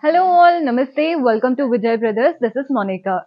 Hello all, Namaste, welcome to Vijay Brothers. This is Monica.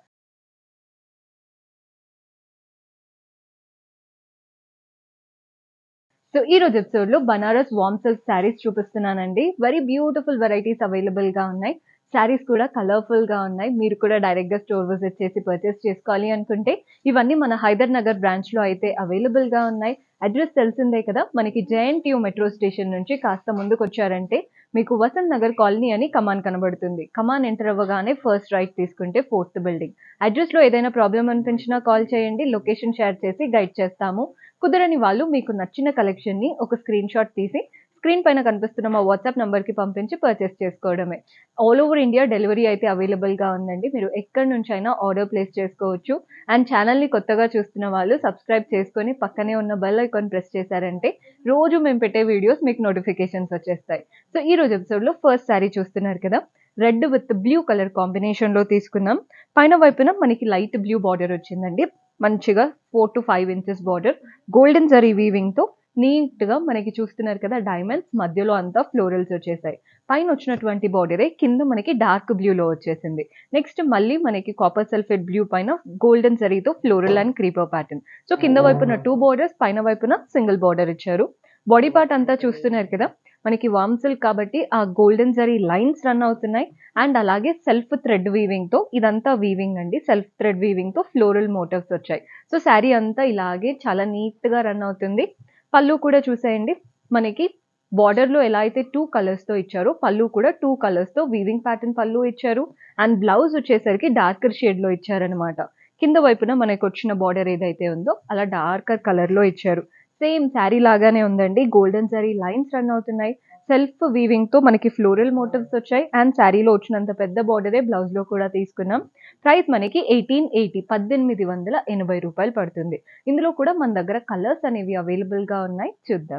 So ఈ రోజు episode లో బనారస్ వామ్ silk saris చూపిస్తున్నానండి very beautiful varieties available గా ఉన్నాయి శారీస్ కూడా కలర్ఫుల్ గా ఉన్నాయి మీరు కూడా డైరెక్ట్ గా స్టోర్ విజిట్ చేసి పర్చేస్ చేసుకోవాలి అనుకుంటే ఇవన్నీ మన హైదర్ నగర్ బ్రాంచ్ లో అయితే అవైలబుల్ గా ఉన్నాయి అడ్రస్ తెలిసిందే కదా మనకి జేఎన్టీయూ మెట్రో స్టేషన్ నుంచి కాస్త ముందుకు వచ్చారంటే మీకు వసంత్ నగర్ కాలనీ అని కమాన్ కనబడుతుంది కమాన్ ఎంటర్ అవ్వగానే ఫస్ట్ రైట్ తీసుకుంటే ఫోర్త్ బిల్డింగ్ అడ్రస్ లో ఏదైనా ప్రాబ్లం అనిపించినా కాల్ చేయండి లొకేషన్ షేర్ చేసి గైడ్ చేస్తాము కుదరని వాళ్ళు మీకు నచ్చిన కలెక్షన్ ని ఒక స్క్రీన్ షాట్ తీసి స్క్రీన్ పైన కనిపిస్తున్న మా వాట్సాప్ నంబర్ కి పంపించి పర్చేస్ చేసుకోవడమే ఆల్ ఓవర్ ఇండియా డెలివరీ అయితే అవైలబుల్ గా ఉందండి మీరు ఎక్కడి నుంచి అయినా ఆర్డర్ ప్లేస్ చేసుకోవచ్చు అండ్ ఛానల్ ని కొత్తగా చూస్తున్న వాళ్ళు సబ్స్క్రైబ్ చేసుకొని పక్కనే ఉన్న బెల్ ఐకాన్ ప్రెస్ చేశారంటే రోజు మేము పెట్టే వీడియోస్ మీకు నోటిఫికేషన్స్ వచ్చేస్తాయి సో ఈ రోజు ఎపిసోడ్ లో ఫస్ట్ శారీ చూస్తున్నారు కదా red with blue colour combination లో తీసుకున్నాం పైన వైపున మనకి లైట్ బ్లూ బార్డర్ వచ్చిందండి మంచిగా four to five inches border golden zari weaving తో నీట్ గా మనకి చూస్తున్నారు కదా డైమండ్స్ మధ్యలో అంతా ఫ్లోరల్స్ వచ్చేసాయి పైన వచ్చినటువంటి బార్డరే కింద మనకి డార్క్ బ్లూలో వచ్చేసింది నెక్స్ట్ మళ్ళీ మనకి కాపర్ సల్ఫేట్ బ్లూ పైన గోల్డెన్ జరీతో floral and creeper pattern so కింద వైపున టూ బార్డర్స్ పైన వైపున సింగిల్ బార్డర్ ఇచ్చారు బాడీ పార్ట్ అంతా చూస్తున్నారు కదా మనకి వామ్ సిల్క్ కాబట్టి ఆ గోల్డెన్ జరీ లైన్స్ రన్ అవుతున్నాయి అండ్ అలాగే సెల్ఫ్ థ్రెడ్ వీవింగ్ తో ఇదంతా వీవింగ్ అండి సెల్ఫ్ థ్రెడ్ వీవింగ్ తో ఫ్లోరల్ మోటివ్స్ వచ్చాయి సో శారీ అంతా ఇలాగే చాలా నీట్ గా రన్ అవుతుంది పళ్ళు కూడా చూసేయండి మనకి బార్డర్ లో ఎలా అయితే టూ కలర్స్ తో ఇచ్చారో పళ్ళు కూడా టూ కలర్స్ తో వీవింగ్ ప్యాటర్న్ పళ్ళు ఇచ్చారు అండ్ బ్లౌజ్ వచ్చేసరికి డార్కర్ షేడ్ లో ఇచ్చారనమాట కింద వైపున మనకి వచ్చిన బార్డర్ ఏదైతే ఉందో అలా డార్కర్ కలర్ లో ఇచ్చారు సేమ్ శారీ లాగానే ఉందండి గోల్డెన్ శారీ లైన్స్ రన్ అవుతున్నాయి సెల్ఫ్ వీవింగ్ తో మనకి ఫ్లోరల్ మోటివ్స్ వచ్చాయి అండ్ శారీలో వచ్చినంత పెద్ద బార్డరే బ్లౌజ్ లో కూడా తీసుకున్నాం ప్రైస్ మనకి ఎయిటీన్ ఎయిటీ పద్దెనిమిది వందల ఎనభై రూపాయలు పడుతుంది ఇందులో కూడా మన దగ్గర కలర్స్ అనేవి అవైలబుల్ గా ఉన్నాయి చూద్దాం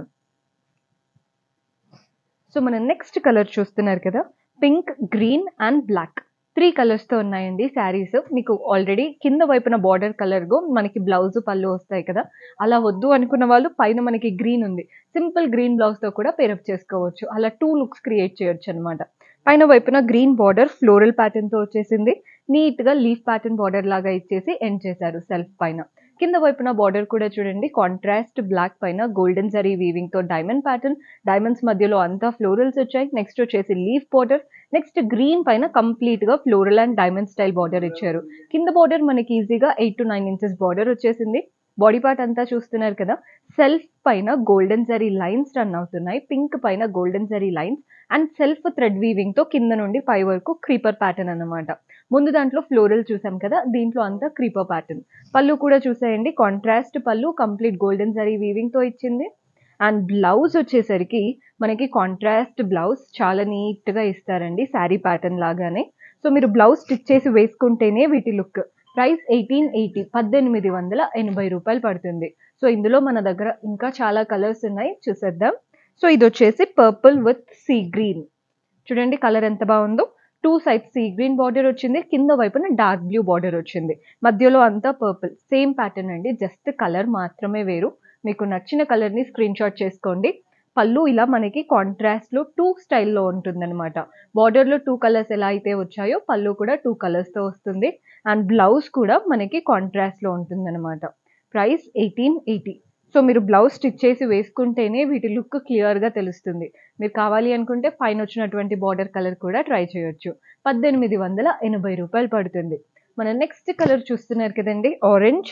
సో మనం నెక్స్ట్ కలర్ చూస్తున్నారు కదా pink green and black three colours తో ఉన్నాయండి శారీస్ మీకు ఆల్రెడీ కింద వైపున బార్డర్ కలర్ గో మనకి బ్లౌజ్ పళ్ళు వస్తాయి కదా అలా వద్దు అనుకున్న వాళ్ళు పైన మనకి గ్రీన్ ఉంది సింపుల్ గ్రీన్ బ్లౌజ్ తో కూడా పేరప్ చేసుకోవచ్చు అలా టూ లుక్స్ క్రియేట్ చేయొచ్చు అనమాట పైన వైపున గ్రీన్ బార్డర్ ఫ్లోరల్ ప్యాటర్న్ తో వచ్చేసింది నీట్ గా లీఫ్ ప్యాటర్న్ బార్డర్ లాగా ఇచ్చేసి ఎండ్ చేశారు సెల్ఫ్ పైన కింద వైపున బార్డర్ కూడా చూడండి కాంట్రాస్ట్ బ్లాక్ పైన గోల్డెన్ జరీ వీవింగ్ తో డైమండ్ ప్యాటర్న్ డైమండ్స్ మధ్యలో అంతా ఫ్లోరల్స్ వచ్చాయి నెక్స్ట్ వచ్చేసి లీఫ్ బార్డర్ నెక్స్ట్ గ్రీన్ పైన కంప్లీట్ గా floral and diamond style border ఇచ్చారు కింద బార్డర్ మనకి ఈజీగా eight to nine inches border వచ్చేసింది బాడీ పార్ట్ అంతా చూస్తున్నారు కదా సెల్ఫ్ పైన గోల్డెన్ జరీ లైన్స్ రన్ అవుతున్నాయి పింక్ పైన golden zari lines and self thread weaving తో కింద నుండి పై వరకు క్రీపర్ ప్యాటర్న్ అన్నమాట ముందు దాంట్లో ఫ్లోరల్ చూసాం కదా దీంట్లో అంతా క్రీపర్ ప్యాటర్న్ పళ్ళు కూడా చూసేయండి కాంట్రాస్ట్ పళ్ళు కంప్లీట్ గోల్డెన్ జరీ వీవింగ్ తో ఇచ్చింది అండ్ బ్లౌజ్ వచ్చేసరికి మనకి కాంట్రాస్ట్ బ్లౌజ్ చాలా నీట్ గా ఇస్తారండి శారీ ప్యాటర్న్ లాగానే సో మీరు బ్లౌజ్ స్టిచ్ చేసి వేసుకుంటేనే వీటి లుక్ ప్రైస్ ఎయిటీన్ ఎయిటీ పద్దెనిమిది వందల ఎనభై రూపాయలు పడుతుంది సో ఇందులో మన దగ్గర ఇంకా చాలా కలర్స్ ఉన్నాయి చూసేద్దాం సో ఇది వచ్చేసి పర్పుల్ విత్ సీ గ్రీన్ చూడండి కలర్ ఎంత బాగుందో two sides sea green border వచ్చింది కింద వైపున డార్క్ బ్లూ బార్డర్ వచ్చింది మధ్యలో అంతా పర్పుల్ సేమ్ ప్యాటర్న్ అండి జస్ట్ కలర్ మాత్రమే వేరు మీకు నచ్చిన కలర్ ని స్క్రీన్ షాట్ చేసుకోండి పళ్ళు ఇలా మనకి కాంట్రాస్ట్ లో టూ స్టైల్లో ఉంటుందన్నమాట బార్డర్ లో టూ కలర్స్ ఎలా అయితే వచ్చాయో పళ్ళు కూడా టూ కలర్స్ తో వస్తుంది అండ్ బ్లౌజ్ కూడా మనకి కాంట్రాస్ట్ లో ఉంటుందన్నమాట ప్రైస్ ఎయిటీన్ ఎయిటీ సో మీరు బ్లౌజ్ స్టిచ్ చేసి వేసుకుంటేనే వీటి లుక్ క్లియర్ గా తెలుస్తుంది మీరు కావాలి అనుకుంటే పైన వచ్చినటువంటి బార్డర్ కలర్ కూడా ట్రై చేయొచ్చు పద్దెనిమిది వందల ఎనభై రూపాయలు పడుతుంది మన నెక్స్ట్ కలర్ చూస్తున్నారు కదండి ఆరెంజ్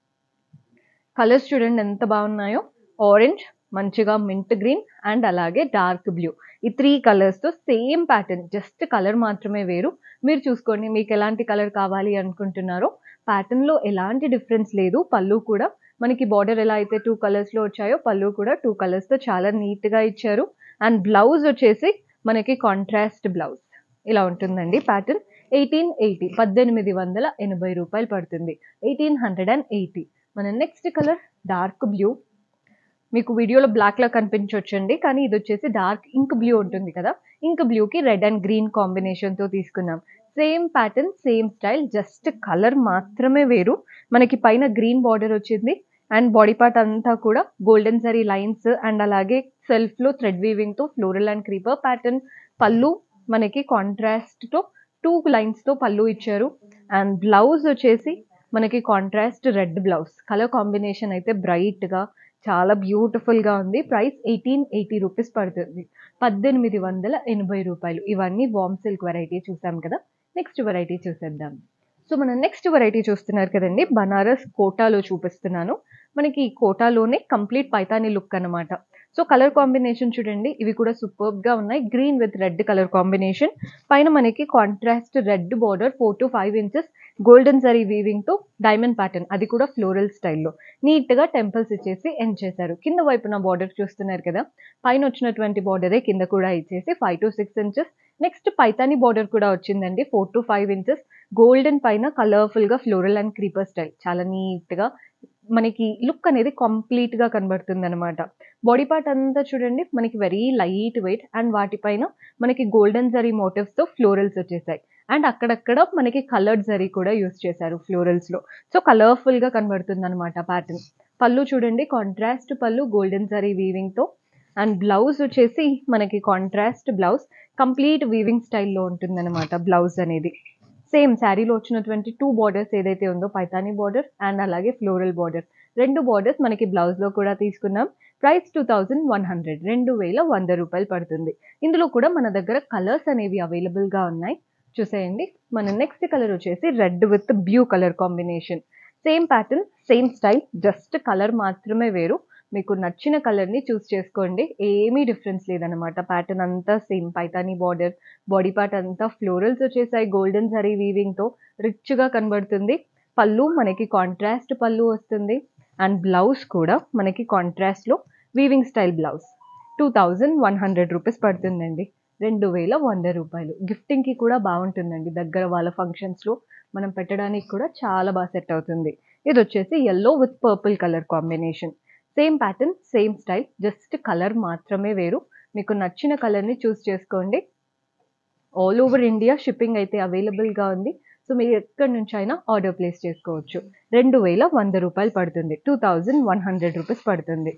కలర్స్ చూడండి ఎంత బాగున్నాయో ఆరెంజ్ మంచిగా మింట్ గ్రీన్ అండ్ అలాగే డార్క్ బ్లూ ఈ త్రీ కలర్స్ తో సేమ్ ప్యాటర్న్ జస్ట్ కలర్ మాత్రమే వేరు మీరు చూసుకోండి మీకు ఎలాంటి కలర్ కావాలి అనుకుంటున్నారో ప్యాటర్న్ లో ఎలాంటి డిఫరెన్స్ లేదు పళ్ళు కూడా మనకి బార్డర్ ఎలా అయితే టూ కలర్స్ లో వచ్చాయో పళ్ళు కూడా టూ కలర్స్ తో చాలా నీట్ గా ఇచ్చారు అండ్ బ్లౌజ్ వచ్చేసి మనకి కాంట్రాస్ట్ బ్లౌజ్ ఇలా ఉంటుందండి ప్యాటర్న్ ఎయిటీన్ ఎయిటీ పద్దెనిమిది వందల ఎనభై రూపాయలు పడుతుంది ఎయిటీన్ హండ్రెడ్ అండ్ ఎయిటీ మన నెక్స్ట్ కలర్ డార్క్ బ్లూ మీకు వీడియోలో బ్లాక్ లా కనిపించవచ్చండి కానీ ఇది వచ్చేసి డార్క్ ఇంక్ బ్లూ ఉంటుంది కదా ఇంక్ బ్లూకి రెడ్ అండ్ గ్రీన్ కాంబినేషన్ తో తీసుకున్నాం same pattern same style just colour మాత్రమే వేరు మనకి పైన గ్రీన్ బార్డర్ వచ్చింది అండ్ బాడీ పార్ట్ అంతా కూడా గోల్డెన్ సరీ లైన్స్ అండ్ అలాగే సెల్ఫ్ లో థ్రెడ్ వీవింగ్ తో ఫ్లోరల్ అండ్ క్రీపర్ ప్యాటర్న్ పళ్ళు మనకి కాంట్రాస్ట్ తో టూ లైన్స్ తో పళ్ళు ఇచ్చారు అండ్ బ్లౌజ్ వచ్చేసి మనకి contrast red blouse colour combination అయితే బ్రైట్ గా చాలా బ్యూటిఫుల్ గా ఉంది ప్రైస్ ఎయిటీన్ ఎయిటీ రూపీస్ పడుతుంది పద్దెనిమిది వందల ఎనభై రూపాయలు ఇవన్నీ వామ్ సిల్క్ వెరైటీ చూసాం కదా నెక్స్ట్ వెరైటీ చూసేద్దాం సో మనం నెక్స్ట్ వెరైటీ చూస్తున్నారు కదండి బనారస్ కోటాలో చూపిస్తున్నాను మనకి ఈ కోటాలోనే కంప్లీట్ పైతానీ లుక్ అన్నమాట సో కలర్ కాంబినేషన్ చూడండి ఇవి కూడా సూపర్బ్ గా ఉన్నాయి green with red colour combination పైన మనకి contrast red border four to five inches golden zari weaving తో డైమండ్ ప్యాటర్న్ అది కూడా ఫ్లోరల్ స్టైల్లో నీట్ గా టెంపుల్స్ ఇచ్చేసి ఎండ్ చేశారు కింద వైపున బార్డర్ చూస్తున్నారు కదా పైన వచ్చినటువంటి బార్డరే కింద కూడా ఇచ్చేసి five to six inches next Paithani border కూడా వచ్చిందండి four to five inches golden పైన కలర్ఫుల్ గా ఫ్లోరల్ అండ్ క్రీపర్ స్టైల్ చాలా నీట్ గా మనకి లుక్ అనేది కంప్లీట్ గా కనబడుతుంది అనమాట బాడీ పార్ట్ అంతా చూడండి మనకి వెరీ లైట్ వెయిట్ అండ్ వాటిపైన మనకి గోల్డెన్ జరీ మోటివ్స్ తో ఫ్లోరల్స్ వచ్చేసాయి అండ్ అక్కడక్కడ మనకి కలర్డ్ జరీ కూడా యూస్ చేశారు ఫ్లోరల్స్ లో సో కలర్ఫుల్ గా కనబడుతుంది అనమాట ప్యాటర్న్ పళ్ళు చూడండి కాంట్రాస్ట్ పళ్ళు గోల్డెన్ జరీ వీవింగ్ తో అండ్ బ్లౌజ్ వచ్చేసి మనకి కాంట్రాస్ట్ బ్లౌజ్ కంప్లీట్ వీవింగ్ స్టైల్లో ఉంటుంది అనమాట బ్లౌజ్ అనేది సేమ్ శారీలో వచ్చినటువంటి టూ బార్డర్స్ ఏదైతే ఉందో పైతానీ బార్డర్ అండ్ అలాగే ఫ్లోరల్ బార్డర్ రెండు బార్డర్స్ మనకి బ్లౌజ్ లో కూడా తీసుకున్నాం price two thousand one hundred రెండు వేల వంద రూపాయలు పడుతుంది ఇందులో కూడా మన దగ్గర కలర్స్ అనేవి అవైలబుల్ గా ఉన్నాయి చూసేయండి మన నెక్స్ట్ కలర్ వచ్చేసి red with blue colour combination same pattern same style just colour మాత్రమే వేరు మీకు నచ్చిన కలర్ ని చూస్ చేసుకోండి ఏమీ డిఫరెన్స్ లేదనమాట ప్యాటర్న్ అంతా same Paithani border body part అంతా ఫ్లోరల్స్ వచ్చేసాయి గోల్డెన్ జరీ వీవింగ్ తో రిచ్ గా కనబడుతుంది పళ్ళు మనకి కాంట్రాస్ట్ పళ్ళు వస్తుంది అండ్ బ్లౌజ్ కూడా మనకి కాంట్రాస్ట్ లో weaving style blouse two thousand one hundred rupees పడుతుందండి రెండు వేల వంద రూపాయలు గిఫ్టింగ్ కి కూడా బాగుంటుందండి దగ్గర వాళ్ళ ఫంక్షన్స్ లో మనం పెట్టడానికి కూడా చాలా బాగా సెట్ అవుతుంది ఇది వచ్చేసి yellow with purple colour combination same pattern same style just colour మాత్రమే వేరు మీకు నచ్చిన కలర్ని చూస్ చేసుకోండి ఆల్ ఓవర్ ఇండియా షిప్పింగ్ అయితే అవైలబుల్గా ఉంది సో మీరు ఎక్కడి నుంచి అయినా ఆర్డర్ ప్లేస్ చేసుకోవచ్చు రెండు వేల వంద రూపాయలు పడుతుంది two thousand one hundred rupees పడుతుంది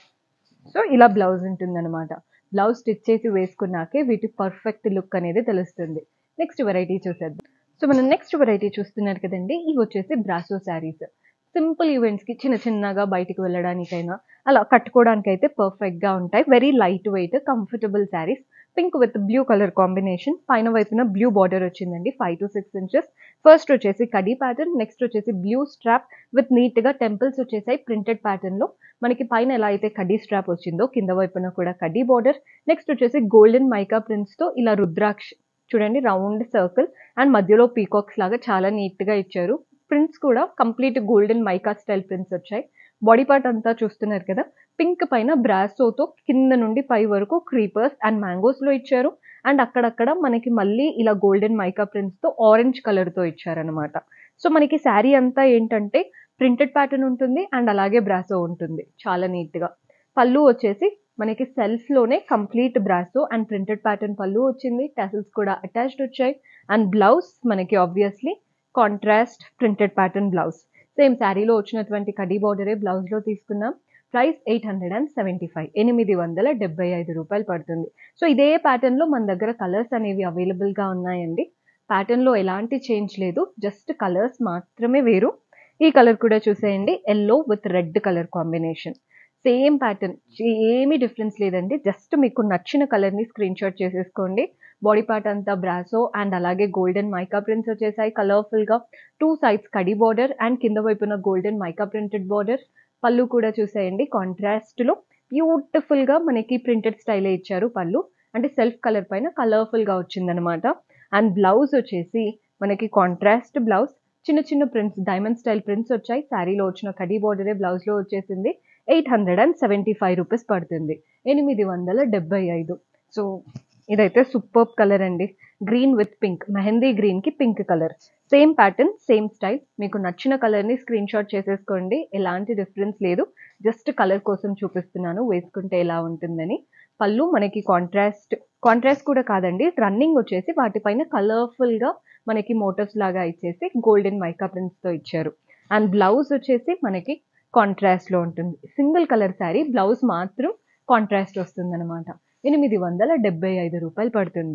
సో ఇలా బ్లౌజ్ ఉంటుందన్నమాట బ్లౌజ్ స్టిచ్ చేసి వేసుకున్నాకే వీటి పర్ఫెక్ట్ లుక్ అనేది తెలుస్తుంది నెక్స్ట్ వెరైటీ చూసేద్దాం సో మనం నెక్స్ట్ వెరైటీ చూస్తున్నారు కదండి ఇవి వచ్చేసి బ్రాసో శారీస్ సింపుల్ ఈవెంట్స్కి చిన్న చిన్నగా బయటికి వెళ్ళడానికైనా అలా కట్టుకోవడానికి అయితే పర్ఫెక్ట్గా ఉంటాయి very light weight comfortable saris pink with blue colour combination పైన వైపున బ్లూ బార్డర్ వచ్చిందండి five to six inches first వచ్చేసి కడీ ప్యాటర్న్ నెక్స్ట్ వచ్చేసి బ్లూ స్ట్రాప్ విత్ నీట్గా టెంపుల్స్ వచ్చేసాయి ప్రింటెడ్ ప్యాటర్న్లో మనకి పైన ఎలా అయితే కడీ స్ట్రాప్ వచ్చిందో కింద వైపున కూడా కడీ బార్డర్ నెక్స్ట్ వచ్చేసి గోల్డెన్ మైకా ప్రింట్స్తో ఇలా రుద్రాక్ష చూడండి రౌండ్ సర్కిల్ అండ్ మధ్యలో పీకాక్స్ లాగా చాలా నీట్గా ఇచ్చారు ప్రింట్స్ కూడా complete golden mica style prints వచ్చాయి బాడీ పార్ట్ అంతా చూస్తున్నారు కదా పింక్ పైన బ్రాసోతో కింద నుండి పై వరకు క్రీపర్స్ అండ్ మ్యాంగోస్ లో ఇచ్చారు అండ్ అక్కడక్కడ మనకి మళ్ళీ ఇలా గోల్డెన్ మైకా ప్రింట్స్ తో ఆరెంజ్ కలర్ తో ఇచ్చారనమాట సో మనకి శారీ అంతా ఏంటంటే ప్రింటెడ్ ప్యాటర్న్ ఉంటుంది అండ్ అలాగే బ్రాసో ఉంటుంది చాలా నీట్ గా పళ్ళు వచ్చేసి మనకి సెల్ఫ్ లోనే complete brasso and printed pattern పళ్ళు వచ్చింది టెసల్స్ కూడా అటాచ్డ్ వచ్చాయి అండ్ బ్లౌజ్ మనకి obviously contrast printed pattern blouse same శారీలో వచ్చినటువంటి కడీ బార్డరే బ్లౌజ్ లో తీసుకున్నాం price eight hundred and seventy five ఎనిమిది వందల డెబ్బై ఐదు రూపాయలు పడుతుంది సో ఇదే ప్యాటర్న్ లో మన దగ్గర కలర్స్ అనేవి అవైలబుల్ గా ఉన్నాయండి ప్యాటర్న్ లో ఎలాంటి చేంజ్ లేదు జస్ట్ కలర్స్ మాత్రమే వేరు ఈ కలర్ కూడా చూసేయండి yellow with red colour combination same pattern ఏమీ డిఫరెన్స్ లేదండి జస్ట్ మీకు నచ్చిన కలర్ని స్క్రీన్ షాట్ చేసేసుకోండి బాడీ పార్ట్ అంతా బ్రాసో అండ్ అలాగే గోల్డెన్ మైకా ప్రింట్స్ వచ్చేసాయి కలర్ఫుల్గా టూ సైడ్స్ కడి బార్డర్ అండ్ కింద వైపున గోల్డెన్ మైకా ప్రింటెడ్ బార్డర్ పళ్ళు కూడా చూసేయండి కాంట్రాస్ట్లో బ్యూటిఫుల్గా మనకి ప్రింటెడ్ స్టైలే ఇచ్చారు పళ్ళు అంటే సెల్ఫ్ కలర్ పైన కలర్ఫుల్గా వచ్చిందనమాట అండ్ బ్లౌజ్ వచ్చేసి మనకి కాంట్రాస్ట్ బ్లౌజ్ చిన్న చిన్న ప్రింట్స్ డైమండ్ స్టైల్ ప్రింట్స్ వచ్చాయి శారీలో వచ్చిన కడీ బార్డరే బ్లౌజ్లో వచ్చేసింది eight hundred and seventy five rupees పడుతుంది ఎనిమిది వందల డెబ్బై ఐదు సో ఇదైతే సూపర్ కలర్ అండి green with pink mehndi green కి pink colour same pattern same style మీకు నచ్చిన కలర్ ని స్క్రీన్ షాట్ చేసేసుకోండి ఎలాంటి డిఫరెన్స్ లేదు జస్ట్ కలర్ కోసం చూపిస్తున్నాను వేసుకుంటే ఎలా ఉంటుందని పళ్ళు మనకి కాంట్రాస్ట్ కాంట్రాస్ట్ కూడా కాదండి రన్నింగ్ వచ్చేసి వాటిపైన కలర్ఫుల్ గా మనకి మోటివ్స్ లాగా ఇచ్చేసి గోల్డెన్ మైకా ప్రింట్స్ తో ఇచ్చారు అండ్ బ్లౌజ్ వచ్చేసి మనకి కాంట్రాస్ట్ లో ఉంటుంది సింగిల్ కలర్ శారీ బ్లౌజ్ మాత్రం కాంట్రాస్ట్ వస్తుంది అనమాట ఎనిమిది వందల డెబ్బై ఐదు రూపాయలు పడుతుంది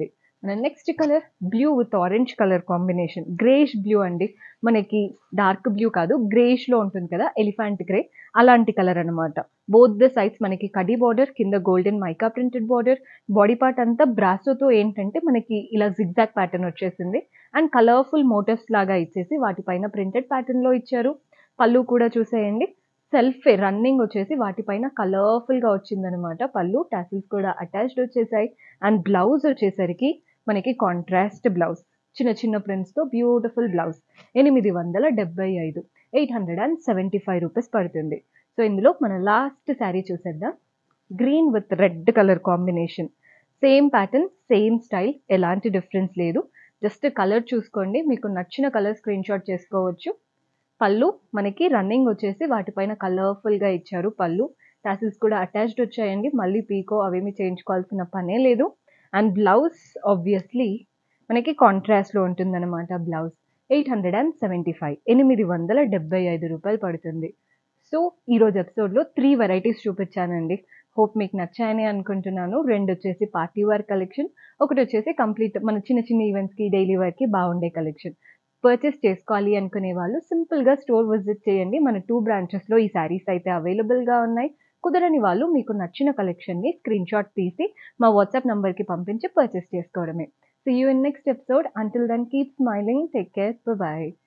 మన next colour blue with orange colour combination greyish blue అండి మనకి డార్క్ బ్లూ కాదు గ్రేష్ లో ఉంటుంది కదా ఎలిఫెంట్ గ్రే అలాంటి కలర్ అనమాట బోత్ ద సైడ్స్ మనకి కడి బార్డర్ కింద golden mica printed border body part అంతా బ్రాసోతో ఏంటంటే మనకి ఇలా జిగ్జాక్ ప్యాటర్న్ వచ్చేసింది అండ్ కలర్ఫుల్ మోటివ్స్ లాగా ఇచ్చేసి వాటిపైన ప్రింటెడ్ ప్యాటర్న్ లో ఇచ్చారు పళ్ళు కూడా చూసేయండి సెల్ఫ్ రన్నింగ్ వచ్చేసి వాటిపైన కలర్ఫుల్ గా వచ్చిందనమాట పళ్ళు టాసిల్స్ కూడా అటాచ్డ్ వచ్చేసాయి అండ్ బ్లౌజ్ వచ్చేసరికి మనకి కాంట్రాస్ట్ బ్లౌజ్ చిన్న చిన్న ప్రింట్స్ తో బ్యూటిఫుల్ బ్లౌజ్ ఎనిమిది వందల డెబ్బై ఐదు eight hundred and seventy five rupees పడుతుంది సో ఇందులో మన లాస్ట్ శారీ చూసేద్దాం green with red colour combination same pattern same style ఎలాంటి డిఫరెన్స్ లేదు జస్ట్ కలర్ చూసుకోండి మీకు నచ్చిన కలర్ స్క్రీన్ షాట్ చేసుకోవచ్చు పళ్ళు మనకి రన్నింగ్ వచ్చేసి వాటిపైన కలర్ఫుల్ గా ఇచ్చారు పళ్ళు టాసిల్స్ కూడా అటాచ్డ్ వచ్చాయండి మళ్ళీ పీకో అవేమి చేయించుకోవాల్సిన పనే లేదు అండ్ బ్లౌజ్ ఆబ్వియస్లీ మనకి కాంట్రాస్ట్ లో ఉంటుందన్నమాట blouse eight hundred and seventy five ఎనిమిది వందల డెబ్బై ఐదు రూపాయలు పడుతుంది సో ఈరోజు ఎపిసోడ్లో త్రీ వెరైటీస్ చూపించానండి హోప్ మీకు నచ్చాయని అనుకుంటున్నాను రెండు వచ్చేసి పార్టీ వేర్ కలెక్షన్ ఒకటి వచ్చేసి కంప్లీట్ మన చిన్న చిన్న ఈవెంట్స్కి డైలీ వేర్కి బాగుండే కలెక్షన్ పర్చేస్ చేసుకోవాలి అనుకునే వాళ్ళు సింపుల్గా స్టోర్ విజిట్ చేయండి మన టూ బ్రాంచెస్లో ఈ శారీస్ అయితే అవైలబుల్గా ఉన్నాయి కుదరని వాళ్ళు మీకు నచ్చిన కలెక్షన్ని స్క్రీన్ షాట్ తీసి మా వాట్సాప్ నంబర్కి పంపించి పర్చేస్ చేసుకోవడమే so you in next episode until then keep smiling take care bye